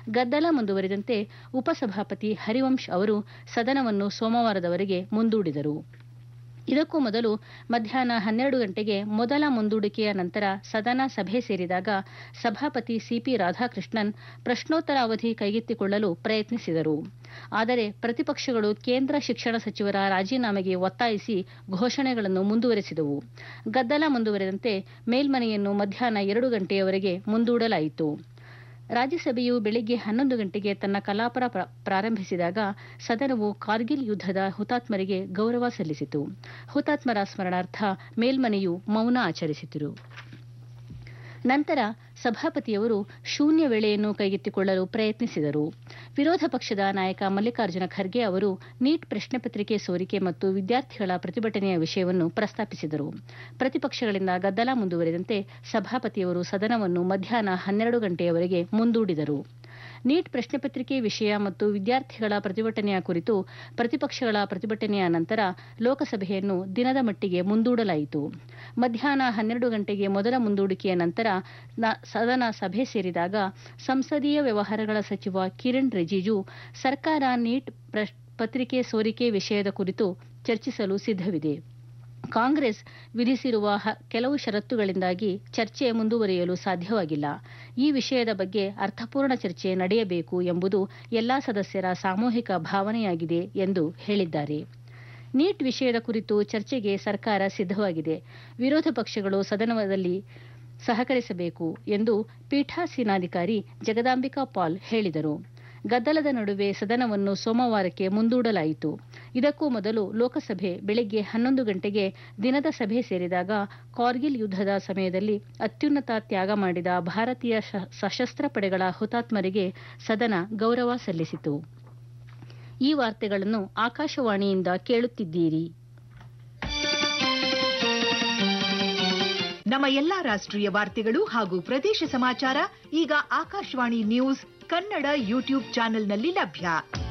ಗದ್ದಲ ಮುಂದುವರಿದಂತೆ ಉಪಸಭಾಪತಿ ಹರಿವಂಶ್ ಅವರು ಸದನವನ್ನು ಸೋಮವಾರದವರೆಗೆ ಮುಂದೂಡಿದರು ಇದಕ್ಕೂ ಮೊದಲು ಮಧ್ಯಾಹ್ನ ಹನ್ನೆರಡು ಗಂಟೆಗೆ ಮೊದಲ ಮುಂದೂಡಿಕೆಯ ನಂತರ ಸದನ ಸಭೆ ಸೇರಿದಾಗ ಸಭಾಪತಿ ಸಿಪಿ ರಾಧಾಕೃಷ್ಣನ್ ಪ್ರಶ್ನೋತ್ತರ ಅವಧಿ ಕೈಗೆತ್ತಿಕೊಳ್ಳಲು ಪ್ರಯತ್ನಿಸಿದರು ಆದರೆ ಪ್ರತಿಪಕ್ಷಗಳು ಕೇಂದ್ರ ಶಿಕ್ಷಣ ಸಚಿವರ ರಾಜೀನಾಮೆಗೆ ಒತ್ತಾಯಿಸಿ ಘೋಷಣೆಗಳನ್ನು ಮುಂದುವರೆಸಿದವು ಗದ್ದಲ ಮುಂದುವರೆದಂತೆ ಮೇಲ್ಮನೆಯನ್ನು ಮಧ್ಯಾಹ್ನ ಎರಡು ಗಂಟೆಯವರೆಗೆ ಮುಂದೂಡಲಾಯಿತು ರಾಜ್ಯಸಭೆಯು ಬೆಳಿಗ್ಗೆ ಹನ್ನೊಂದು ಗಂಟೆಗೆ ತನ್ನ ಕಲಾಪ ಪ್ರಾರಂಭಿಸಿದಾಗ ಸದನವು ಕಾರ್ಗಿಲ್ ಯುದ್ದದ ಹುತಾತ್ಮರಿಗೆ ಗೌರವ ಸಲ್ಲಿಸಿತು ಹುತಾತ್ಮರ ಸ್ಮರಣಾರ್ಥ ಮೇಲ್ಮನೆಯು ಮೌನ ಆಚರಿಸಿತು ನಂತರ ಸಭಾಪತಿಯವರು ಶೂನ್ಯ ವೇಳೆಯನ್ನು ಕೈಗೆತ್ತಿಕೊಳ್ಳಲು ಪ್ರಯತ್ನಿಸಿದರು ವಿರೋಧ ಪಕ್ಷದ ನಾಯಕ ಮಲ್ಲಿಕಾರ್ಜುನ ಖರ್ಗೆ ಅವರು ನೀಟ್ ಪ್ರಶ್ನೆ ಪತ್ರಿಕೆ ಸೋರಿಕೆ ಮತ್ತು ವಿದ್ಯಾರ್ಥಿಗಳ ಪ್ರತಿಭಟನೆಯ ವಿಷಯವನ್ನು ಪ್ರಸ್ತಾಪಿಸಿದರು ಪ್ರತಿಪಕ್ಷಗಳಿಂದ ಗದ್ದಲ ಮುಂದುವರೆದಂತೆ ಸಭಾಪತಿಯವರು ಸದನವನ್ನು ಮಧ್ಯಾಹ್ನ ಹನ್ನೆರಡು ಗಂಟೆಯವರೆಗೆ ಮುಂದೂಡಿದರು ನೀಟ್ ಪ್ರಶ್ನೆ ಪತ್ರಿಕೆ ವಿಷಯ ಮತ್ತು ವಿದ್ಯಾರ್ಥಿಗಳ ಪ್ರತಿಭಟನೆಯ ಕುರಿತು ಪ್ರತಿಪಕ್ಷಗಳ ಪ್ರತಿಭಟನೆಯ ನಂತರ ಲೋಕಸಭೆಯನ್ನು ದಿನದ ಮಟ್ಟಿಗೆ ಮುಂದೂಡಲಾಯಿತು ಮಧ್ಯಾಹ್ನ ಹನ್ನೆರಡು ಗಂಟೆಗೆ ಮೊದಲ ಮುಂದೂಡಿಕೆಯ ನಂತರ ಸದನ ಸಭೆ ಸೇರಿದಾಗ ಸಂಸದೀಯ ವ್ಯವಹಾರಗಳ ಸಚಿವ ಕಿರಣ್ ರಿಜಿಜು ಸರ್ಕಾರ ನೀಟ್ ಪತ್ರಿಕೆ ಸೋರಿಕೆ ವಿಷಯದ ಕುರಿತು ಚರ್ಚಿಸಲು ಸಿದ್ದವಿದೆ ಕಾಂಗ್ರೆಸ್ ವಿಧಿಸಿರುವ ಕೆಲವು ಷರತ್ತುಗಳಿಂದಾಗಿ ಚರ್ಚೆ ಮುಂದುವರಿಯಲು ಸಾಧ್ಯವಾಗಿಲ್ಲ ಈ ವಿಷಯದ ಬಗ್ಗೆ ಅರ್ಥಪೂರ್ಣ ಚರ್ಚೆ ನಡೆಯಬೇಕು ಎಂಬುದು ಎಲ್ಲಾ ಸದಸ್ಯರ ಸಾಮೂಹಿಕ ಭಾವನೆಯಾಗಿದೆ ಎಂದು ಹೇಳಿದ್ದಾರೆ ನೀಟ್ ವಿಷಯದ ಕುರಿತು ಚರ್ಚೆಗೆ ಸರ್ಕಾರ ಸಿದ್ದವಾಗಿದೆ ವಿರೋಧ ಪಕ್ಷಗಳು ಸದನದಲ್ಲಿ ಸಹಕರಿಸಬೇಕು ಎಂದು ಪೀಠಾಸೀನಾಧಿಕಾರಿ ಜಗದಾಂಬಿಕಾ ಪಾಲ್ ಹೇಳಿದರು ಗದ್ದಲದ ನಡುವೆ ಸದನವನ್ನು ಸೋಮವಾರಕ್ಕೆ ಮುಂದೂಡಲಾಯಿತು ಇದಕ್ಕೂ ಮೊದಲು ಲೋಕಸಭೆ ಬೆಳಗ್ಗೆ ಹನ್ನೊಂದು ಗಂಟೆಗೆ ದಿನದ ಸಭೆ ಸೇರಿದಾಗ ಕಾರ್ಗಿಲ್ ಯುದ್ದದ ಸಮಯದಲ್ಲಿ ಅತ್ಯುನ್ನತ ತ್ಯಾಗ ಮಾಡಿದ ಭಾರತೀಯ ಸಶಸ್ತ್ರ ಪಡೆಗಳ ಹುತಾತ್ಮರಿಗೆ ಸದನ ಗೌರವ ಸಲ್ಲಿಸಿತು ಈ ವಾರ್ತೆಗಳನ್ನು ಆಕಾಶವಾಣಿಯಿಂದ ಕೇಳುತ್ತಿದ್ದೀರಿ ನಮ್ಮ ಎಲ್ಲಾ ರಾಷ್ಟ್ರೀಯ ವಾರ್ತೆಗಳು ಹಾಗೂ ಪ್ರದೇಶ ಸಮಾಚಾರ ಈಗ ಆಕಾಶವಾಣಿ ನ್ಯೂಸ್ ಕನ್ನಡ ಯೂಟ್ಯೂಬ್ ಚಾನೆಲ್ನಲ್ಲಿ ಲಭ್ಯ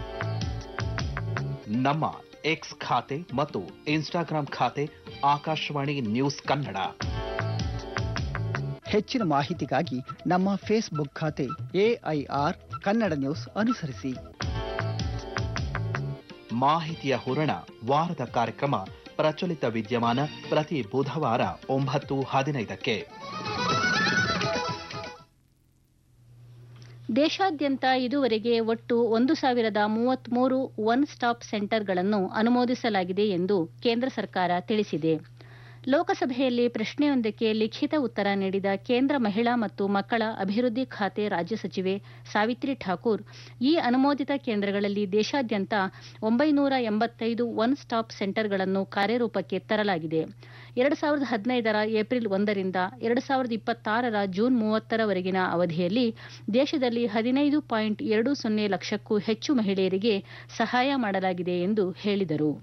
ನಮ್ಮ ಎಕ್ಸ್ ಖಾತೆ ಮತ್ತು ಇನ್ಸ್ಟಾಗ್ರಾಂ ಖಾತೆ ಆಕಾಶವಾಣಿ ನ್ಯೂಸ್ ಕನ್ನಡ ಹೆಚ್ಚಿನ ಮಾಹಿತಿಗಾಗಿ ನಮ್ಮ ಫೇಸ್ಬುಕ್ ಖಾತೆ ಎಐಆರ್ ಕನ್ನಡ ನ್ಯೂಸ್ ಅನುಸರಿಸಿ ಮಾಹಿತಿಯ ಹೂರಣ ವಾರದ ಕಾರ್ಯಕ್ರಮ ಪ್ರಚಲಿತ ವಿದ್ಯಮಾನ ಪ್ರತಿ ಬುಧವಾರ ಒಂಬತ್ತು ಹದಿನೈದಕ್ಕೆ ದೇಶಾದ್ಯಂತ ಇದುವರೆಗೆ ಒಟ್ಟು ಒಂದು ಸಾವಿರದ ಮೂವತ್ಮೂರು ಒನ್ ಸ್ಟಾಪ್ ಸೆಂಟರ್ಗಳನ್ನು ಅನುಮೋದಿಸಲಾಗಿದೆ ಎಂದು ಕೇಂದ್ರ ಸರ್ಕಾರ ತಿಳಿಸಿದೆ ಲೋಕಸಭೆಯಲ್ಲಿ ಪ್ರಶ್ನೆಯೊಂದಕ್ಕೆ ಲಿಖಿತ ಉತ್ತರ ನೀಡಿದ ಕೇಂದ್ರ ಮಹಿಳಾ ಮತ್ತು ಮಕ್ಕಳ ಅಭಿವೃದ್ಧಿ ಖಾತೆ ರಾಜ್ಯ ಸಚಿವೆ ಸಾವಿತ್ರಿ ಠಾಕೂರ್ ಈ ಅನುಮೋದಿತ ಕೇಂದ್ರಗಳಲ್ಲಿ ದೇಶಾದ್ಯಂತ ಒಂಬೈನೂರ ಎಂಬತ್ತೈದು ಒನ್ ಸ್ಟಾಪ್ ಸೆಂಟರ್ಗಳನ್ನು ಕಾರ್ಯರೂಪಕ್ಕೆ ತರಲಾಗಿದೆ ಎರಡು ಸಾವಿರದ ಹದಿನೈದರ ಏಪ್ರಿಲ್ ಒಂದರಿಂದ ಎರಡು ಸಾವಿರದ ಇಪ್ಪತ್ತಾರರ ಜೂನ್ ಮೂವತ್ತರವರೆಗಿನ ಅವಧಿಯಲ್ಲಿ ದೇಶದಲ್ಲಿ ಹದಿನೈದು ಪಾಯಿಂಟ್ ಎರಡು ಸೊನ್ನೆ ಲಕ್ಷಕ್ಕೂ ಹೆಚ್ಚು ಮಹಿಳೆಯರಿಗೆ ಸಹಾಯ ಮಾಡಲಾಗಿದೆ ಎಂದು ಹೇಳಿದರು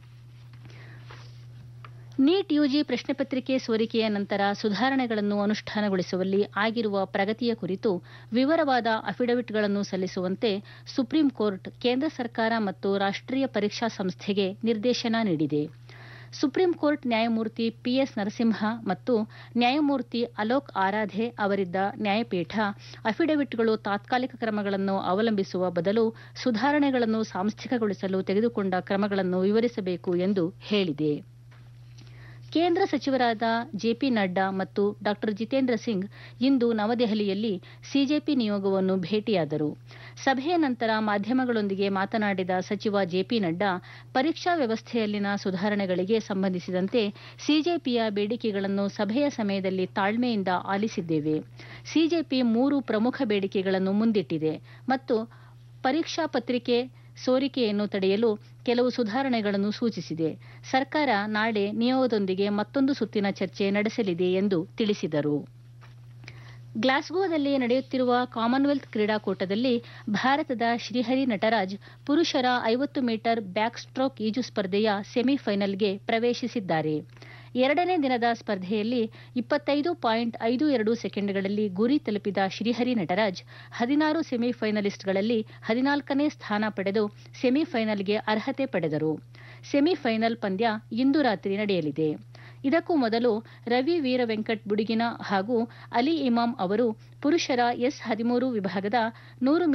ನೀಟ್ ಯುಜಿ ಪ್ರಶ್ನೆ ಪತ್ರಿಕೆ ಸೋರಿಕೆಯ ನಂತರ ಸುಧಾರಣೆಗಳನ್ನು ಅನುಷ್ಠಾನಗೊಳಿಸುವಲ್ಲಿ ಆಗಿರುವ ಪ್ರಗತಿಯ ಕುರಿತು ವಿವರವಾದ ಅಫಿಡವಿಟ್ಗಳನ್ನು ಸಲ್ಲಿಸುವಂತೆ ಸುಪ್ರೀಂ ಕೋರ್ಟ್ ಕೇಂದ್ರ ಸರ್ಕಾರ ಮತ್ತು ರಾಷ್ಟ್ರೀಯ ಪರೀಕ್ಷಾ ಸಂಸ್ಥೆಗೆ ನಿರ್ದೇಶನ ನೀಡಿದೆ ಸುಪ್ರೀಂ ಕೋರ್ಟ್ ನ್ಯಾಯಮೂರ್ತಿ ಪಿಎಸ್ ನರಸಿಂಹ ಮತ್ತು ನ್ಯಾಯಮೂರ್ತಿ ಅಲೋಕ್ ಆರಾಧೆ ಅವರಿದ್ದ ನ್ಯಾಯಪೀಠ ಅಫಿಡವಿಟ್ಗಳು ತಾತ್ಕಾಲಿಕ ಕ್ರಮಗಳನ್ನು ಅವಲಂಬಿಸುವ ಬದಲು ಸುಧಾರಣೆಗಳನ್ನು ಸಾಂಸ್ಥಿಕಗೊಳಿಸಲು ತೆಗೆದುಕೊಂಡ ಕ್ರಮಗಳನ್ನು ವಿವರಿಸಬೇಕು ಎಂದು ಹೇಳಿದೆ ಕೇಂದ್ರ ಸಚಿವರಾದ ಜೆಪಿ ನಡ್ಡಾ ಮತ್ತು ಡಾ ಜಿತೇಂದ್ರ ಸಿಂಗ್ ಇಂದು ನವದೆಹಲಿಯಲ್ಲಿ ಸಿಜೆಪಿ ನಿಯೋಗವನ್ನು ಭೇಟಿಯಾದರು ಸಭೆಯ ನಂತರ ಮಾಧ್ಯಮಗಳೊಂದಿಗೆ ಮಾತನಾಡಿದ ಸಚಿವ ಜೆಪಿ ನಡ್ಡಾ ಪರೀಕ್ಷಾ ವ್ಯವಸ್ಥೆಯಲ್ಲಿನ ಸುಧಾರಣೆಗಳಿಗೆ ಸಂಬಂಧಿಸಿದಂತೆ ಸಿಜೆಪಿಯ ಬೇಡಿಕೆಗಳನ್ನು ಸಭೆಯ ಸಮಯದಲ್ಲಿ ತಾಳ್ಮೆಯಿಂದ ಆಲಿಸಿದ್ದೇವೆ ಸಿಜೆಪಿ ಮೂರು ಪ್ರಮುಖ ಬೇಡಿಕೆಗಳನ್ನು ಮುಂದಿಟ್ಟಿದೆ ಮತ್ತು ಪರೀಕ್ಷಾ ಪತ್ರಿಕೆ ಸೋರಿಕೆಯನ್ನು ತಡೆಯಲು ಕೆಲವು ಸುಧಾರಣೆಗಳನ್ನು ಸೂಚಿಸಿದೆ ಸರ್ಕಾರ ನಾಳೆ ನಿಯೋಗದೊಂದಿಗೆ ಮತ್ತೊಂದು ಸುತ್ತಿನ ಚರ್ಚೆ ನಡೆಸಲಿದೆ ಎಂದು ತಿಳಿಸಿದರು ಗ್ಲಾಸ್ಗೋದಲ್ಲಿ ನಡೆಯುತ್ತಿರುವ ಕಾಮನ್ವೆಲ್ತ್ ಕ್ರೀಡಾಕೂಟದಲ್ಲಿ ಭಾರತದ ಶ್ರೀಹರಿ ನಟರಾಜ್ ಪುರುಷರ ಐವತ್ತು ಮೀಟರ್ ಬ್ಯಾಕ್ ಸ್ಟ್ರೋಕ್ ಈಜು ಸ್ಪರ್ಧೆಯ ಸೆಮಿಫೈನಲ್ಗೆ ಪ್ರವೇಶಿಸಿದ್ದಾರೆ ಎರಡನೇ ದಿನದ ಸ್ಪರ್ಧೆಯಲ್ಲಿ ಇಪ್ಪತ್ತೈದು ಪಾಯಿಂಟ್ ಐದು ಎರಡು ಸೆಕೆಂಡ್ಗಳಲ್ಲಿ ಗುರಿ ತಲುಪಿದ ಶ್ರೀಹರಿ ನಟರಾಜ್ ಹದಿನಾರು ಸೆಮಿಫೈನಲಿಸ್ಟ್ಗಳಲ್ಲಿ ಹದಿನಾಲ್ಕನೇ ಸ್ಥಾನ ಪಡೆದು ಸೆಮಿಫೈನಲ್ಗೆ ಅರ್ಹತೆ ಪಡೆದರು ಸೆಮಿಫೈನಲ್ ಪಂದ್ಯ ಇಂದು ರಾತ್ರಿ ನಡೆಯಲಿದೆ ಇದಕ್ಕೂ ಮೊದಲು ರವಿ ವೀರ ವೆಂಕಟ್ ಬುಡಿಗಿನ ಹಾಗೂ ಅಲಿ ಇಮಾಮ್ ಅವರು ಪುರುಷರ ಎಸ್ ಹದಿಮೂರು ವಿಭಾಗದ ನೂರು